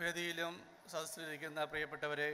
വേദിയിലും സദസ്സിലിരിക്കുന്ന പ്രിയപ്പെട്ടവരെ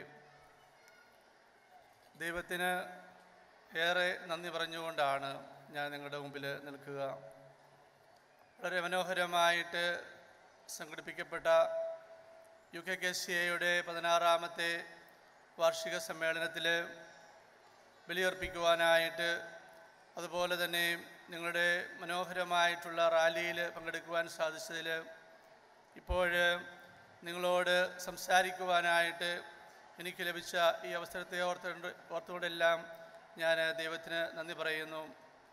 ദൈവത്തിന് ഏറെ നന്ദി പറഞ്ഞുകൊണ്ടാണ് ഞാൻ നിങ്ങളുടെ മുമ്പിൽ നിൽക്കുക വളരെ മനോഹരമായിട്ട് സംഘടിപ്പിക്കപ്പെട്ട യു കെ കെ സി എയുടെ പതിനാറാമത്തെ വാർഷിക സമ്മേളനത്തിൽ ബലിയർപ്പിക്കുവാനായിട്ട് അതുപോലെ തന്നെ നിങ്ങളുടെ മനോഹരമായിട്ടുള്ള റാലിയിൽ പങ്കെടുക്കുവാൻ സാധിച്ചതിൽ ഇപ്പോൾ നിങ്ങളോട് സംസാരിക്കുവാനായിട്ട് എനിക്ക് ലഭിച്ച ഈ അവസരത്തെ ഓർത്തുകൊണ്ട് ഓർത്തുകൊണ്ടെല്ലാം ഞാൻ ദൈവത്തിന് നന്ദി പറയുന്നു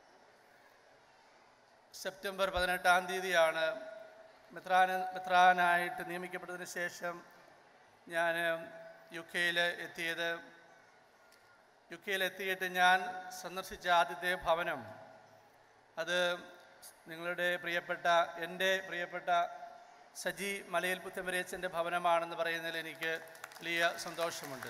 സെപ്റ്റംബർ പതിനെട്ടാം തീയതിയാണ് മെത്രാന മെത്രാനായിട്ട് നിയമിക്കപ്പെട്ടതിന് ശേഷം ഞാൻ യു കെയിൽ എത്തിയത് യു കെയിൽ എത്തിയിട്ട് ഞാൻ സന്ദർശിച്ച ആദ്യത്തെ ഭവനം അത് നിങ്ങളുടെ പ്രിയപ്പെട്ട എൻ്റെ പ്രിയപ്പെട്ട സജി മലയിൽ പുത്തമ്പരേച്ചൻ്റെ ഭവനമാണെന്ന് പറയുന്നതിൽ എനിക്ക് വലിയ സന്തോഷമുണ്ട്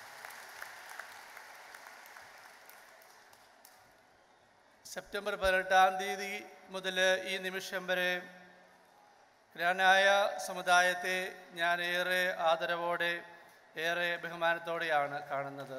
സെപ്റ്റംബർ പതിനെട്ടാം തീയതി മുതൽ ഈ നിമിഷം വരെ ഗ്രാനായ സമുദായത്തെ ഞാൻ ഏറെ ആദരവോടെ ഏറെ ബഹുമാനത്തോടെയാണ് കാണുന്നത്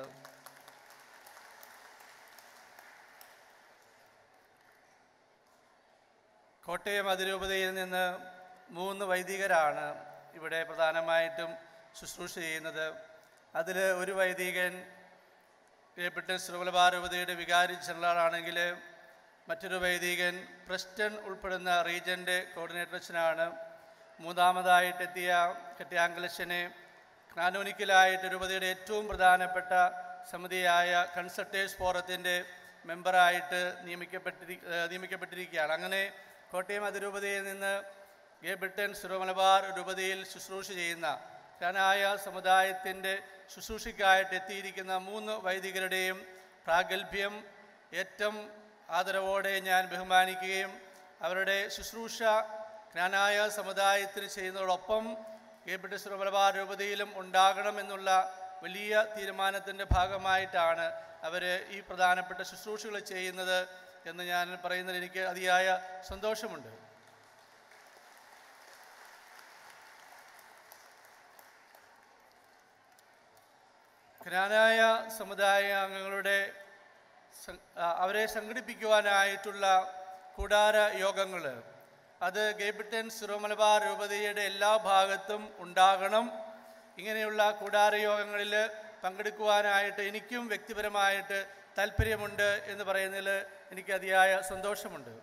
കോട്ടയം അതിരൂപതയിൽ നിന്ന് മൂന്ന് വൈദികരാണ് ഇവിടെ പ്രധാനമായിട്ടും ശുശ്രൂഷ ചെയ്യുന്നത് അതിൽ ഒരു വൈദികൻ പ്രിയപ്പെട്ട ശ്രീവലഭാരൂപതയുടെ വികാരി ജനറൽ ആണെങ്കിൽ മറ്റൊരു വൈദികൻ പ്രസ്റ്റൺ ഉൾപ്പെടുന്ന റീജൻ്റെ കോർഡിനേറ്റർ അച്ഛനാണ് മൂന്നാമതായിട്ടെത്തിയ കെട്ടിയാങ്കലച്ഛനെ കാനോനിക്കലായിട്ട് രൂപതയുടെ ഏറ്റവും പ്രധാനപ്പെട്ട സമിതിയായ കൺസൾട്ടേഴ്സ് ഫോറത്തിൻ്റെ മെമ്പറായിട്ട് നിയമിക്കപ്പെട്ടിരി ഏഹ് നിയമിക്കപ്പെട്ടിരിക്കുകയാണ് അങ്ങനെ കോട്ടയം അതിരൂപതയിൽ നിന്ന് എ ബ്രിട്ടൻ സിറോമലബാർ രൂപതയിൽ ശുശ്രൂഷ ചെയ്യുന്ന ഖനായ സമുദായത്തിൻ്റെ ശുശ്രൂഷയ്ക്കായിട്ട് എത്തിയിരിക്കുന്ന മൂന്ന് വൈദികരുടെയും പ്രാഗൽഭ്യം ഏറ്റവും ആദരവോടെ ഞാൻ ബഹുമാനിക്കുകയും അവരുടെ ശുശ്രൂഷ ജ്ഞാനായ സമുദായത്തിന് ചെയ്യുന്നതോടൊപ്പം കേപ്പിട്ട ശ്രീമലബാർ രൂപതയിലും ഉണ്ടാകണമെന്നുള്ള വലിയ തീരുമാനത്തിൻ്റെ ഭാഗമായിട്ടാണ് അവർ ഈ പ്രധാനപ്പെട്ട ശുശ്രൂഷകൾ ചെയ്യുന്നത് എന്ന് ഞാൻ പറയുന്നതിൽ എനിക്ക് അതിയായ സന്തോഷമുണ്ട് ജ്ഞാനായ സമുദായ അംഗങ്ങളുടെ സം- ആ, അവരെ സംഘടിപ്പിക്കുവാനായിട്ടുള്ള കൂടാര യോഗങ്ങൾ അത് ഗേബിട്ടൻ സിറോമലബാർ രൂപതയുടെ എല്ലാ ഭാഗത്തും ഉണ്ടാകണം ഇങ്ങനെയുള്ള കൂടാര യോഗങ്ങളിൽ പങ്കെടുക്കുവാനായിട്ട് എനിക്കും വ്യക്തിപരമായിട്ട് താല്പര്യമുണ്ട് എന്ന് പറയുന്നതിൽ എനിക്ക് അതിയായ സന്തോഷമുണ്ട്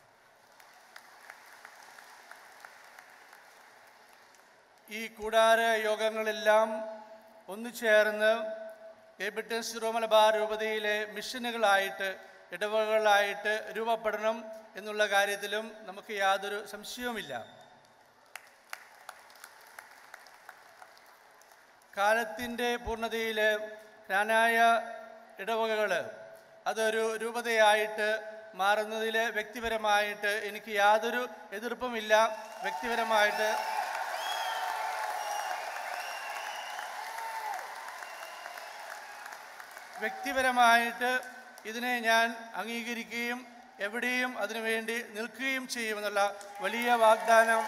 ഈ കൂടാര യോഗങ്ങളെല്ലാം ഒന്നു ചേർന്ന് കേബിട്ടൻ സിറോമലബാർ രൂപതയിലെ മിഷനുകളായിട്ട് ഇടവകളായിട്ട് രൂപപ്പെടണം എന്നുള്ള കാര്യത്തിലും നമുക്ക് യാതൊരു സംശയവുമില്ല കാലത്തിൻ്റെ പൂർണ്ണതയിൽ ജ്ഞാനായ ഇടവകകൾ അതൊരു രൂപതയായിട്ട് മാറുന്നതിൽ വ്യക്തിപരമായിട്ട് എനിക്ക് യാതൊരു എതിർപ്പുമില്ല വ്യക്തിപരമായിട്ട് വ്യക്തിപരമായിട്ട് ഇതിനെ ഞാൻ അംഗീകരിക്കുകയും എവിടെയും അതിനുവേണ്ടി നിൽക്കുകയും ചെയ്യുമെന്നുള്ള വലിയ വാഗ്ദാനം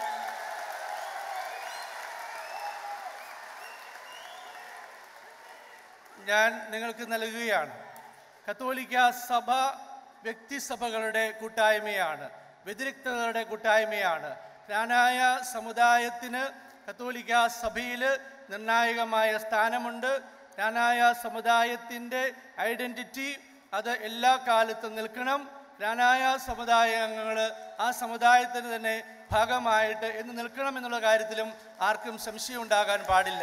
ഞാൻ നിങ്ങൾക്ക് നൽകുകയാണ് കത്തോലിക്ക സഭ വ്യക്തിസഭകളുടെ കൂട്ടായ്മയാണ് വ്യതിരിക്തതകളുടെ കൂട്ടായ്മയാണ് ജ്ഞാനായ സമുദായത്തിന് കത്തോലിക്ക സഭയിൽ നിർണായകമായ സ്ഥാനമുണ്ട് ജ്ഞാനായ സമുദായത്തിൻ്റെ ഐഡൻറ്റിറ്റി അത് എല്ലാ കാലത്തും നിൽക്കണം ജ്ഞാനായ സമുദായ അംഗങ്ങൾ ആ സമുദായത്തിന് തന്നെ ഭാഗമായിട്ട് എന്ന് നിൽക്കണം എന്നുള്ള കാര്യത്തിലും ആർക്കും സംശയം ഉണ്ടാകാൻ പാടില്ല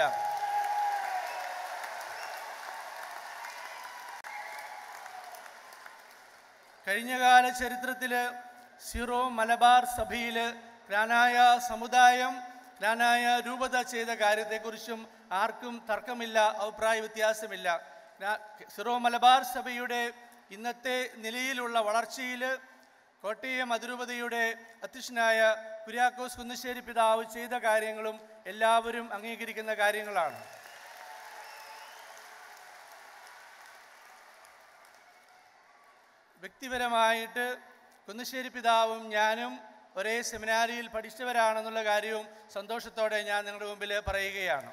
കഴിഞ്ഞകാല ചരിത്രത്തിൽ സിറോ മലബാർ സഭയിൽ ജ്ഞാനായ സമുദായം ജ്ഞാനായ രൂപത ചെയ്ത കാര്യത്തെക്കുറിച്ചും ആർക്കും തർക്കമില്ല അഭിപ്രായ വ്യത്യാസമില്ല ജ്ഞാ- സിറോ മലബാർ സഭയുടെ ഇന്നത്തെ നിലയിലുള്ള വളർച്ചയിൽ കോട്ടയം അതിരൂപതയുടെ അധ്യക്ഷനായ കുര്യാക്കോസ് കുന്നശ്ശേരി പിതാവ് ചെയ്ത കാര്യങ്ങളും എല്ലാവരും അംഗീകരിക്കുന്ന കാര്യങ്ങളാണ് വ്യക്തിപരമായിട്ട് കുന്നശ്ശേരി പിതാവും ഞാനും ഒരേ സെമിനാരിയിൽ പഠിച്ചവരാണെന്നുള്ള കാര്യവും സന്തോഷത്തോടെ ഞാൻ നിങ്ങളുടെ മുമ്പിൽ പറയുകയാണ്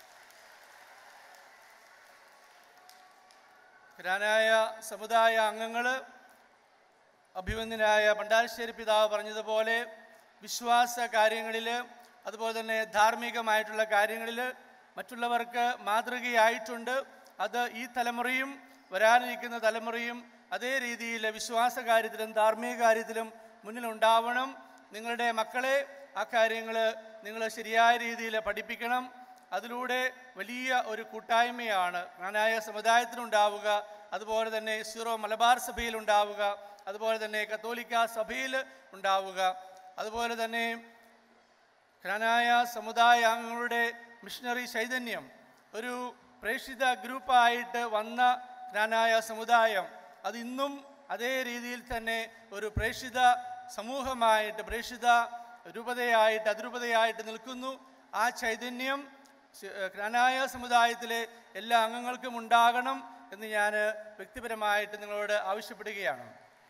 ഗ്രാനായ സമുദായ അംഗങ്ങൾ അഭിമന്യനായ ഭണ്ഡാരശ്ശേരി പിതാവ് പറഞ്ഞതുപോലെ വിശ്വാസ കാര്യങ്ങളിൽ അതുപോലെ തന്നെ ധാർമ്മികമായിട്ടുള്ള കാര്യങ്ങളിൽ മറ്റുള്ളവർക്ക് മാതൃകയായിട്ടുണ്ട് അത് ഈ തലമുറയും വരാനിരിക്കുന്ന തലമുറയും അതേ രീതിയിൽ വിശ്വാസ കാര്യത്തിലും ധാർമ്മിക കാര്യത്തിലും മുന്നിലുണ്ടാവണം നിങ്ങളുടെ മക്കളെ ആ കാര്യങ്ങൾ നിങ്ങൾ ശരിയായ രീതിയിൽ പഠിപ്പിക്കണം അതിലൂടെ വലിയ ഒരു കൂട്ടായ്മയാണ് ജ്ഞാനായ സമുദായത്തിനുണ്ടാവുക അതുപോലെ തന്നെ സീറോ മലബാർ സഭയിൽ ഉണ്ടാവുക അതുപോലെ തന്നെ കത്തോലിക്ക സഭയിൽ ഉണ്ടാവുക അതുപോലെ തന്നെ ജ്ഞാനായ സമുദായ അംഗങ്ങളുടെ മിഷണറി ചൈതന്യം ഒരു പ്രേക്ഷിത ഗ്രൂപ്പായിട്ട് വന്ന ജ്ഞാനായ സമുദായം അത് ഇന്നും അതേ രീതിയിൽ തന്നെ ഒരു പ്രേക്ഷിത സമൂഹമായിട്ട് പ്രേക്ഷിത രൂപതയായിട്ട് അതിരൂപതയായിട്ട് നിൽക്കുന്നു ആ ചൈതന്യം ശ- ജ്ഞാനായ സമുദായത്തിലെ എല്ലാ അംഗങ്ങൾക്കും ഉണ്ടാകണം എന്ന് ഞാൻ വ്യക്തിപരമായിട്ട് നിങ്ങളോട് ആവശ്യപ്പെടുകയാണ്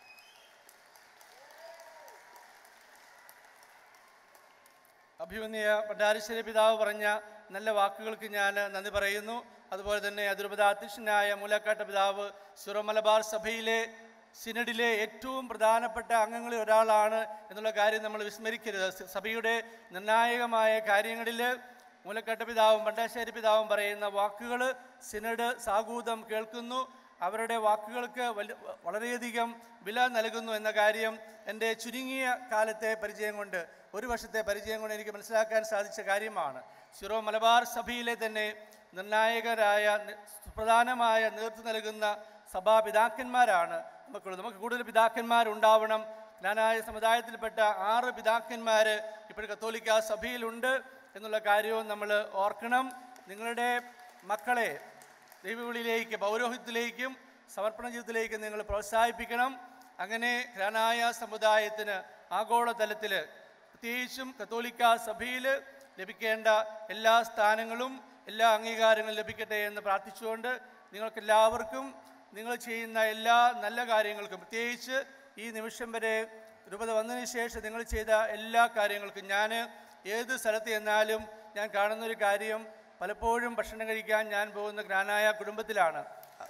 അഭിമന്യ ഭണ്ഡാരശ്ശേരി പിതാവ് പറഞ്ഞ നല്ല വാക്കുകൾക്ക് ഞാൻ നന്ദി പറയുന്നു അതുപോലെ തന്നെ അതിരൂപത അധ്യക്ഷനായ മൂലക്കാട്ട് പിതാവ് സിറോ മലബാർ സഭയിലെ സിനഡിലെ ഏറ്റവും പ്രധാനപ്പെട്ട അംഗങ്ങളിൽ ഒരാളാണ് എന്നുള്ള കാര്യം നമ്മൾ വിസ്മരിക്കരുത് സ- സഭയുടെ നിർണായകമായ കാര്യങ്ങളിൽ മൂലക്കാട്ട് പിതാവും പണ്ടാശ്ശേരി പിതാവും പറയുന്ന വാക്കുകൾ സിനഡ് സാഗൂതം കേൾക്കുന്നു അവരുടെ വാക്കുകൾക്ക് വലി വളരെയധികം വില നൽകുന്നു എന്ന കാര്യം എൻ്റെ ചുരുങ്ങിയ കാലത്തെ പരിചയം കൊണ്ട് ഒരു വർഷത്തെ പരിചയം കൊണ്ട് എനിക്ക് മനസ്സിലാക്കാൻ സാധിച്ച കാര്യമാണ് സിറോ മലബാർ സഭയിലെ തന്നെ നിർണായകരായ നി- സുപ്രധാനമായ നേതൃത്വം നൽകുന്ന സഭാപിതാക്കന്മാരാണ് നമുക്കുള്ളത് നമുക്ക് കൂടുതൽ പിതാക്കന്മാരുണ്ടാവണം ജ്ഞാനായ സമുദായത്തിൽപ്പെട്ട ആറ് പിതാക്കന്മാർ ഇപ്പോൾ കത്തോലിക്ക സഭയിലുണ്ട് എന്നുള്ള കാര്യവും നമ്മൾ ഓർക്കണം നിങ്ങളുടെ മക്കളെ ദൈവവിളിയിലേക്ക് പൗരോഹിത്യത്തിലേക്കും സമർപ്പണ ജീവിതത്തിലേക്കും നിങ്ങൾ പ്രോത്സാഹിപ്പിക്കണം അങ്ങനെ ഘനായ സമുദായത്തിന് ആഗോളതലത്തിൽ പ്രത്യേകിച്ചും കത്തോലിക്ക സഭയിൽ ലഭിക്കേണ്ട എല്ലാ സ്ഥാനങ്ങളും എല്ലാ അംഗീകാരങ്ങളും ലഭിക്കട്ടെ എന്ന് പ്രാർത്ഥിച്ചുകൊണ്ട് നിങ്ങൾക്കെല്ലാവർക്കും നിങ്ങൾ ചെയ്യുന്ന എല്ലാ നല്ല കാര്യങ്ങൾക്കും പ്രത്യേകിച്ച് ഈ നിമിഷം വരെ രൂപത വന്നതിന് ശേഷം നിങ്ങൾ ചെയ്ത എല്ലാ കാര്യങ്ങൾക്കും ഞാൻ ഏത് സ്ഥലത്ത് ചെന്നാലും ഞാൻ കാണുന്നൊരു കാര്യം പലപ്പോഴും ഭക്ഷണം കഴിക്കാൻ ഞാൻ പോകുന്ന ജ്ഞാനായ കുടുംബത്തിലാണ്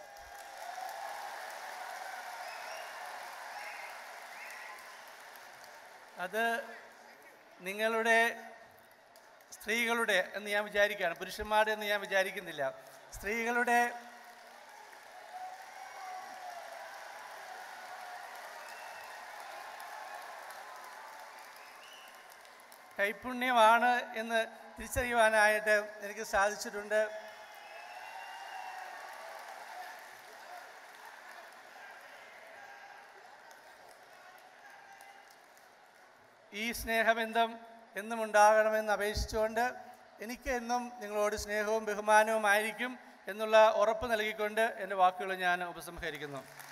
അത് നിങ്ങളുടെ സ്ത്രീകളുടെ എന്ന് ഞാൻ വിചാരിക്കുകയാണ് പുരുഷന്മാരുടെ എന്ന് ഞാൻ വിചാരിക്കുന്നില്ല സ്ത്രീകളുടെ കൈപുണ്യമാണ് എന്ന് തിരിച്ചറിയുവാനായിട്ട് എനിക്ക് സാധിച്ചിട്ടുണ്ട് ഈ സ്നേഹബന്ധം എന്നും ഉണ്ടാകണമെന്ന് അപേക്ഷിച്ചുകൊണ്ട് എനിക്ക് എന്നും നിങ്ങളോട് സ്നേഹവും ബഹുമാനവും ആയിരിക്കും എന്നുള്ള ഉറപ്പ് നൽകിക്കൊണ്ട് എൻ്റെ വാക്കുകൾ ഞാൻ ഉപസംഹരിക്കുന്നു